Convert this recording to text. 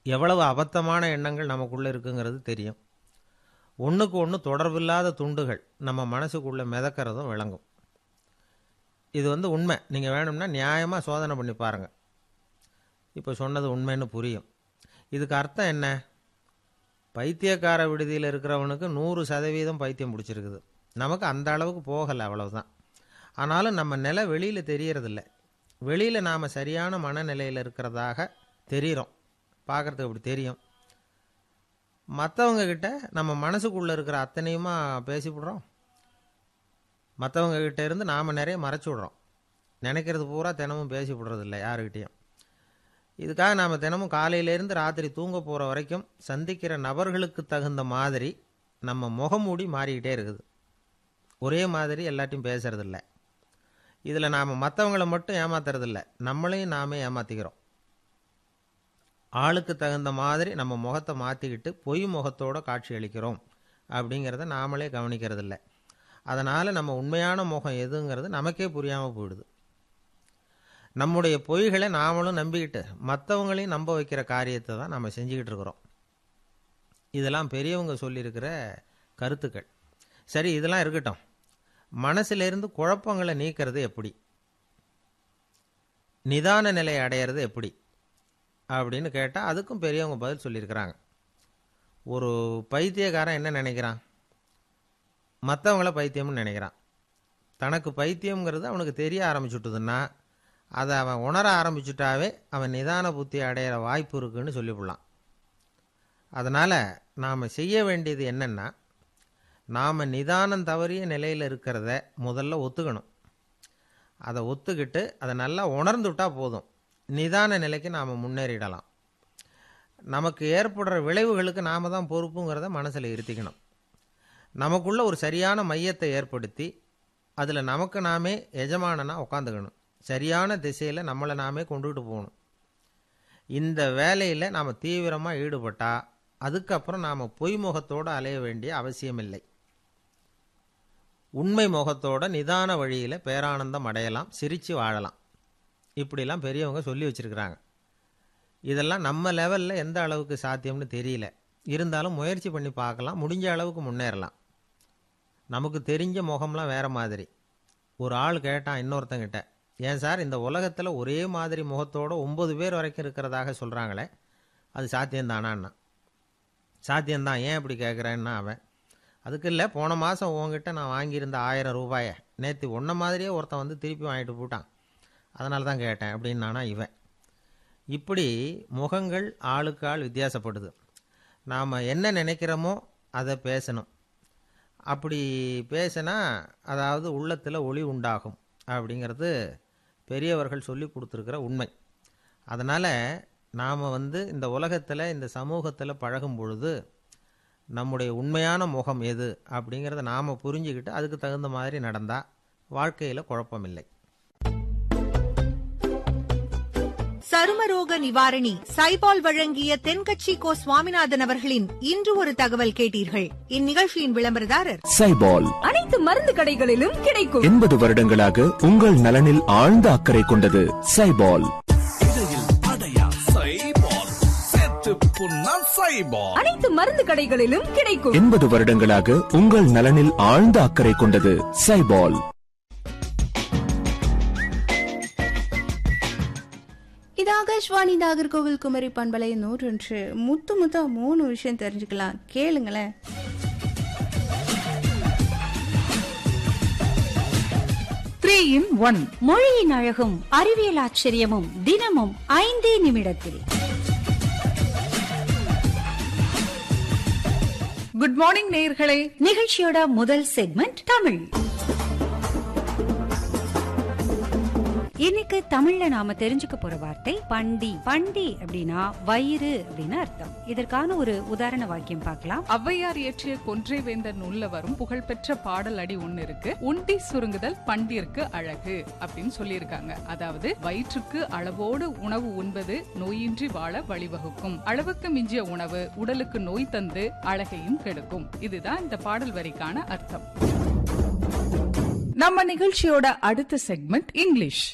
எவ்வளவு அபத்தமான எண்ணங்கள் நமக்குள்ளே இருக்குங்கிறது தெரியும் ஒன்றுக்கு ஒன்று தொடர்பில்லாத துண்டுகள் நம்ம மனசுக்குள்ளே மிதக்கிறதும் விளங்கும் இது வந்து உண்மை நீங்கள் வேணும்னா நியாயமாக சோதனை பண்ணி பாருங்கள் இப்போ சொன்னது உண்மைன்னு புரியும் இதுக்கு அர்த்தம் என்ன பைத்தியக்கார விடுதியில் இருக்கிறவனுக்கு நூறு சதவீதம் பைத்தியம் பிடிச்சிருக்குது நமக்கு அந்த அளவுக்கு போகலை அவ்வளவுதான் ஆனாலும் நம்ம நிலை வெளியில் தெரியறதில்ல வெளியில் நாம் சரியான மனநிலையில் இருக்கிறதாக தெரிகிறோம் பார்க்குறதுக்கு அப்படி தெரியும் மற்றவங்க கிட்ட நம்ம மனசுக்குள்ளே இருக்கிற அத்தனையுமா பேசிவிடுறோம் மற்றவங்க கிட்ட இருந்து நாம் நிறைய மறைச்சி விடுறோம் நினைக்கிறது பூரா தினமும் பேசி விடுறதில்ல யாருக்கிட்டேயும் இதுக்காக நாம் தினமும் காலையிலேருந்து ராத்திரி தூங்க போகிற வரைக்கும் சந்திக்கிற நபர்களுக்கு தகுந்த மாதிரி நம்ம முகமூடி மாறிக்கிட்டே இருக்குது ஒரே மாதிரி எல்லாத்தையும் பேசுறதில்ல இதில் நாம் மற்றவங்கள மட்டும் ஏமாத்துறதில்ல நம்மளையும் நாமே ஏமாற்றிக்கிறோம் ஆளுக்கு தகுந்த மாதிரி நம்ம முகத்தை மாற்றிக்கிட்டு பொய் முகத்தோட காட்சி அளிக்கிறோம் அப்படிங்கிறத நாமளே கவனிக்கிறதில்ல அதனால் நம்ம உண்மையான முகம் எதுங்கிறது நமக்கே புரியாமல் போயிடுது நம்முடைய பொய்களை நாமளும் நம்பிக்கிட்டு மற்றவங்களையும் நம்ப வைக்கிற காரியத்தை தான் நம்ம செஞ்சுக்கிட்டு இருக்கிறோம் இதெல்லாம் பெரியவங்க சொல்லியிருக்கிற கருத்துக்கள் சரி இதெல்லாம் இருக்கட்டும் மனசிலிருந்து குழப்பங்களை நீக்கிறது எப்படி நிதான நிலை அடையிறது எப்படி அப்படின்னு கேட்டால் அதுக்கும் பெரியவங்க பதில் சொல்லியிருக்கிறாங்க ஒரு பைத்தியக்காரன் என்ன நினைக்கிறான் மற்றவங்கள பைத்தியம்னு நினைக்கிறான் தனக்கு பைத்தியம்ங்கிறது அவனுக்கு தெரிய ஆரம்பிச்சுட்டுதுன்னா அதை அவன் உணர ஆரம்பிச்சுட்டாவே அவன் நிதான புத்தி அடையிற வாய்ப்பு இருக்குன்னு சொல்லிவிடலாம் அதனால் நாம் செய்ய வேண்டியது என்னென்னா நாம் நிதானம் தவறிய நிலையில் இருக்கிறத முதல்ல ஒத்துக்கணும் அதை ஒத்துக்கிட்டு அதை நல்லா உணர்ந்துவிட்டா போதும் நிதான நிலைக்கு நாம் முன்னேறிடலாம் நமக்கு ஏற்படுற விளைவுகளுக்கு நாம் தான் பொறுப்புங்கிறத மனசில் இருத்திக்கணும் நமக்குள்ள ஒரு சரியான மையத்தை ஏற்படுத்தி அதில் நமக்கு நாமே எஜமானனா உட்காந்துக்கணும் சரியான திசையில் நம்மளை நாமே கொண்டுகிட்டு போகணும் இந்த வேலையில் நாம் தீவிரமாக ஈடுபட்டால் அதுக்கப்புறம் நாம் பொய் முகத்தோடு அலைய வேண்டிய அவசியமில்லை உண்மை முகத்தோட நிதான வழியில் பேரானந்தம் அடையலாம் சிரித்து வாழலாம் இப்படிலாம் பெரியவங்க சொல்லி வச்சுருக்கிறாங்க இதெல்லாம் நம்ம லெவலில் எந்த அளவுக்கு சாத்தியம்னு தெரியல இருந்தாலும் முயற்சி பண்ணி பார்க்கலாம் முடிஞ்ச அளவுக்கு முன்னேறலாம் நமக்கு தெரிஞ்ச முகம்லாம் வேறு மாதிரி ஒரு ஆள் கேட்டான் இன்னொருத்தங்கிட்ட ஏன் சார் இந்த உலகத்தில் ஒரே மாதிரி முகத்தோட ஒம்பது பேர் வரைக்கும் இருக்கிறதாக சொல்கிறாங்களே அது சாத்தியம்தானான்னா சாத்தியம்தான் ஏன் இப்படி கேட்குறேன்னா அவன் அதுக்கு இல்லை போன மாதம் உங்ககிட்ட நான் வாங்கியிருந்த ஆயிரம் ரூபாயை நேற்று ஒன்றை மாதிரியே ஒருத்தன் வந்து திருப்பி வாங்கிட்டு போட்டான் அதனால தான் கேட்டேன் அப்படின்னு நானா இவன் இப்படி முகங்கள் ஆளுக்கு ஆள் வித்தியாசப்படுது நாம் என்ன நினைக்கிறோமோ அதை பேசணும் அப்படி பேசினா அதாவது உள்ளத்தில் ஒளி உண்டாகும் அப்படிங்கிறது பெரியவர்கள் சொல்லி கொடுத்துருக்கிற உண்மை அதனால் நாம் வந்து இந்த உலகத்தில் இந்த சமூகத்தில் பழகும் பொழுது நம்முடைய உண்மையான முகம் எது அப்படிங்கிறத நாம் புரிஞ்சுக்கிட்டு அதுக்கு தகுந்த மாதிரி நடந்தால் வாழ்க்கையில் குழப்பமில்லை சருமரோக நிவாரணி சைபால் வழங்கிய தென்கட்சி கோ சுவாமிநாதன் அவர்களின் இன்று ஒரு தகவல் கேட்டீர்கள் இந்நிகழ்ச்சியின் விளம்பரதாரர் சைபால் அனைத்து மருந்து கடைகளிலும் கிடைக்கும் எண்பது வருடங்களாக உங்கள் நலனில் ஆழ்ந்த அக்கறை கொண்டது சைபால் அனைத்து மருந்து கடைகளிலும் கிடைக்கும் எண்பது வருடங்களாக உங்கள் நலனில் ஆழ்ந்த அக்கறை கொண்டது சைபால் இது ஆகாஷ்வாணி நாகர்கோவில் குமரி பண்பலை நூற்றொன்று முத்து முத்தா மூணு விஷயம் தெரிஞ்சுக்கலாம் கேளுங்களேன் த்ரீ இன் ஒன் மொழியின் அழகும் அறிவியல் ஆச்சரியமும் தினமும் ஐந்தே நிமிடத்தில் குட் மார்னிங் நேயர்களே நிகழ்ச்சியோட முதல் செக்மெண்ட் தமிழ் இன்னைக்கு தமிழ்ல நாம தெரிஞ்சுக்க போற வார்த்தை பண்டி பண்டி அப்படின்னா வயிறு அப்படின்னு அர்த்தம் இதற்கான ஒரு உதாரண வாக்கியம் பார்க்கலாம் ஔவையார் இயற்றிய கொன்றை வேந்தர் நூல்ல வரும் புகழ்பெற்ற பாடல் அடி ஒண்ணு இருக்கு உண்டி சுருங்குதல் பண்டிற்கு அழகு அப்படின்னு சொல்லியிருக்காங்க அதாவது வயிற்றுக்கு அளவோடு உணவு உண்பது நோயின்றி வாழ வழிவகுக்கும் அளவுக்கு மிஞ்சிய உணவு உடலுக்கு நோய் தந்து அழகையும் கெடுக்கும் இதுதான் இந்த பாடல் வரிக்கான அர்த்தம் நம்ம நிகழ்ச்சியோட அடுத்த செக்மெண்ட் இங்கிலீஷ்